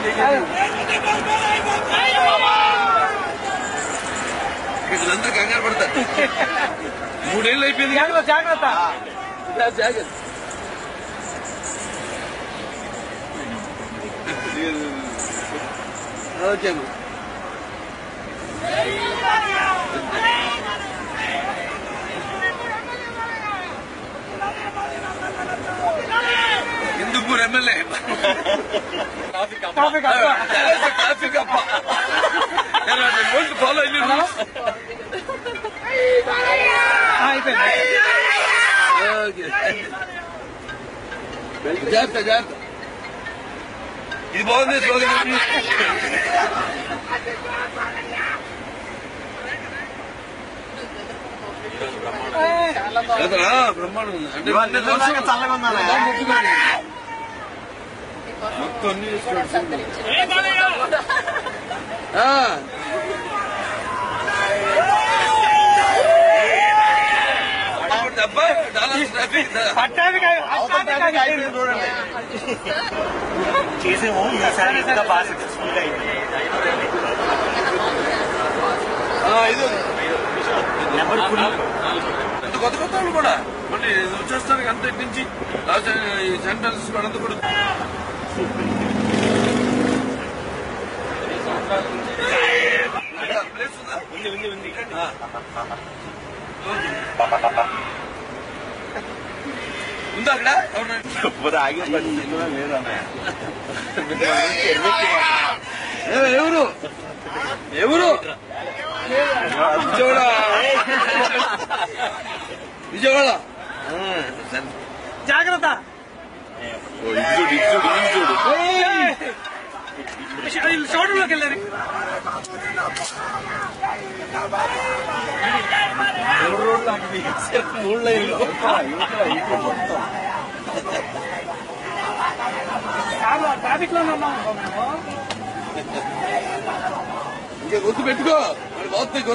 వీళ్ళందరూ కంగారు పడతారు మూడేళ్ళు అయిపోయింది జాగ్రత్త జాగ్రత్త జాగ్రత్త ఓకేమ్మా హిందూపూర్ ఎమ్మెల్యే ట్రాఫిక్ అప్ప. ట్రాఫిక్ అప్ప ఫాలో అయ్యి ఆ, అయిపోయింది జాగ్రత్త జాగ్రత్త ఇది బాగుంది స్లోగన్ కదా, బ్రహ్మాండం ఉంది అంటే నిజంగా చల్లగా ఉందన్నా? బాగా మొక్కుకోండి. మొత్తం అన్ని చూసుకోండి. ఆ. అప్పుడు అబ్బా, డాలర్స్ ట్రాఫిక్ దా. పట్టానికి అవతలకి అయిపోయింది చూడండి చేసేమో ఈసారి ఇంకా బాగా సక్సెస్ఫుల్ గా అయింది ఆ, ఇది ఉంది. నెంబర్ ఫుల్ అంత కొత్త కొత్త వాళ్ళు కూడా మళ్ళీ వచ్చేస్తానికి అంత నుంచి లాస్ట్ ఈ సెంటర్స్ కూడా అంత కూడా ప్లేస్ ఉందా? ఉంది ఉంది ఉంది ఆ. ఉందా అక్కడ అవునా ఇప్పుడు ఆగే పరిస్థితి కూడా లేదన్నా ఏ- ఎవరు ఎవరు విజయవాడ విజయవాడ ఆ, సరే. జాగ్రత్త ఓ, ఇది చూడు ఇది చూడు ఇది చూడు షోరూంలోకి వెళ్ళారు మూడు లైన్లు ట్రాఫిక్ లో ఉన్నాం మేము ఇంకా గుర్తు పెట్టుకో మరి బాగుంది